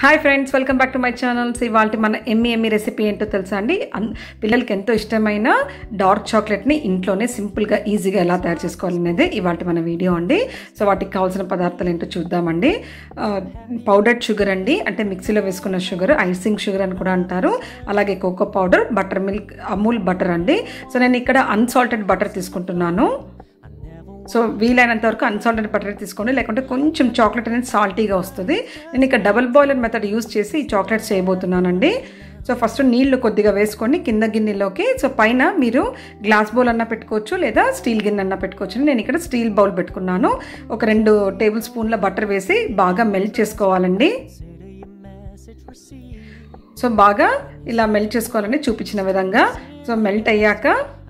hi friends welcome back to my channels ఇవాళ మన ఎమ్మి ఎమ్మి recipe ఏంటో తెలుసా అండి అన్- పిల్లలకి ఎంతో ఇష్టమైన డార్క్ చాక్లెట్ని ఇంట్లోనే సింపుల్గా ఈజీగా ఎలా తయారు చేసుకోవాలనేది ఇవాళ మన వీడియో అండి సో వాటికి కావాల్సిన పదార్థాలు ఏంటో చూద్దామండి పౌడర్డ్ షుగర్ అండి అంటే మిక్సీలో వేసుకున్న షుగర్ ఐసింగ్ షుగర్ అని కూడా అంటారు అలాగే cocoa powder butter milk Amul butter అండి సో నేను ఇక్కడ అన్సాల్టెడ్ బటర్ తీసుకుంటున్నాను సో వీలైనంత వరకు అన్సాల్టెడ్ బటర్ తీసుకోండి లేకుంటే కొంచెం చాక్లెట్ అనేది సాల్టీగా వస్తుంది నేను ఇక్కడ డబుల్ బాయిలర్ మెథడ్ యూస్ చేసి ఈ చాక్లెట్స్ చేయబోతున్నానండి సో ఫస్ట్ నీళ్లు కొద్దిగా వేసుకొని కింద గిన్నెలోకి సో పైన మీరు గ్లాస్ బౌల్ అన్న పెట్టుకోవచ్చు లేదా స్టీల్ గిన్నె అన్న పెట్టుకోవచ్చు నేను ఇక్కడ స్టీల్ బౌల్ పెట్టుకున్నాను ఒక రెండు టేబుల్ స్పూన్ల బటర్ వేసి బాగా మెల్ట్ చేసుకోవాలండి సో బాగా ఇలా మెల్ట్ చేసుకోవాలని చూపించిన విధంగా సో మెల్ట్ అయ్యాక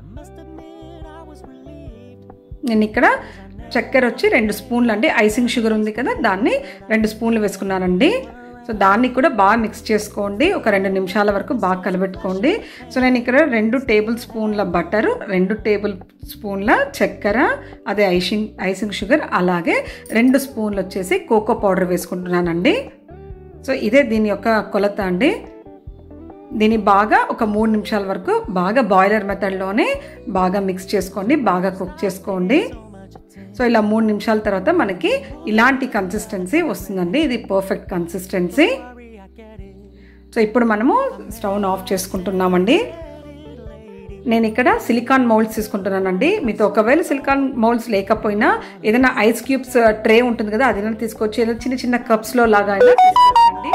నేను ఇక్కడ చక్కెర వచ్చి రెండు స్పూన్లు అండి ఐసింగ్ షుగర్ ఉంది కదా దాన్ని రెండు స్పూన్లు వేసుకున్నానండి సో దాన్ని కూడా బాగా మిక్స్ చేసుకోండి ఒక రెండు నిమిషాల వరకు బాగా కలబెట్టుకోండి సో నేను ఇక్కడ రెండు టేబుల్ స్పూన్ల బటరు రెండు టేబుల్ స్పూన్ల చక్కెర అదే ఐసింగ్ ఐసింగ్ షుగర్ అలాగే రెండు స్పూన్లు వచ్చేసి కోకో పౌడర్ వేసుకుంటున్నానండి సో ఇదే దీని యొక్క కొలత అండి దీన్ని బాగా ఒక మూడు నిమిషాల వరకు బాగా బాయిలర్ మెథడ్లోనే బాగా మిక్స్ చేసుకోండి బాగా కుక్ చేసుకోండి సో ఇలా మూడు నిమిషాల తర్వాత మనకి ఇలాంటి కన్సిస్టెన్సీ వస్తుందండి ఇది పర్ఫెక్ట్ కన్సిస్టెన్సీ సో ఇప్పుడు మనము స్టవ్ను ఆఫ్ చేసుకుంటున్నామండి నేను ఇక్కడ సిలికాన్ మౌల్డ్స్ తీసుకుంటున్నానండి మీతో ఒకవేళ సిలికాన్ మౌల్డ్స్ లేకపోయినా ఏదైనా ఐస్ క్యూబ్స్ ట్రే ఉంటుంది కదా అది తీసుకొచ్చి ఏదైనా చిన్న చిన్న కప్స్లో లాగా అయినా తీసుకోవచ్చండి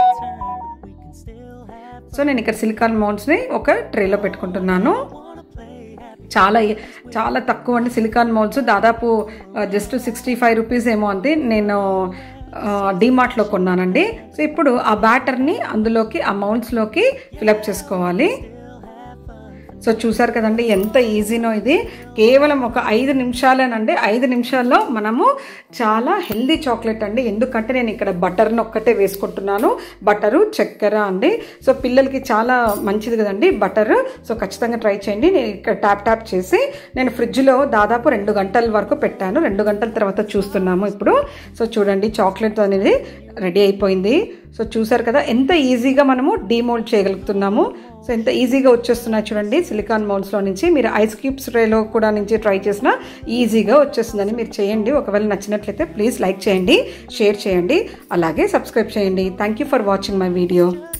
సో నేను ఇక్కడ సిలికాన్ మౌంట్స్ని ఒక ట్రేలో పెట్టుకుంటున్నాను చాలా చాలా తక్కువ అండి సిలికాన్ మౌల్డ్స్ దాదాపు జస్ట్ సిక్స్టీ ఫైవ్ రూపీస్ ఏమో అంది నేను డీమార్ట్లో కొన్నానండి సో ఇప్పుడు ఆ బ్యాటర్ని అందులోకి ఆ మౌల్డ్స్లోకి ఫిలప్ చేసుకోవాలి సో చూసారు కదండి ఎంత ఈజీనో ఇది కేవలం ఒక ఐదు నిమిషాలేనండి ఐదు నిమిషాల్లో మనము చాలా హెల్దీ చాక్లెట్ అండి ఎందుకంటే నేను ఇక్కడ బటర్ని ఒక్కటే వేసుకుంటున్నాను బటరు చక్కెర అండి సో పిల్లలకి చాలా మంచిది కదండి బటర్ సో ఖచ్చితంగా ట్రై చేయండి నేను ఇక్కడ ట్యాప్ ట్యాప్ చేసి నేను ఫ్రిడ్జ్లో దాదాపు రెండు గంటల వరకు పెట్టాను రెండు గంటల తర్వాత చూస్తున్నాము ఇప్పుడు సో చూడండి చాక్లెట్ అనేది రెడీ అయిపోయింది సో చూసారు కదా ఎంత ఈజీగా మనము డీమోల్డ్ చేయగలుగుతున్నాము సో ఎంత ఈజీగా వచ్చేస్తున్నాయి చూడండి సిలికాన్ మౌల్డ్స్లో నుంచి మీరు ఐస్ క్యూబ్స్ ట్రేలో కూడా నుంచి ట్రై చేసినా ఈజీగా వచ్చేస్తుందని మీరు చేయండి ఒకవేళ నచ్చినట్లయితే ప్లీజ్ లైక్ చేయండి షేర్ చేయండి అలాగే సబ్స్క్రైబ్ చేయండి thank you for watching my video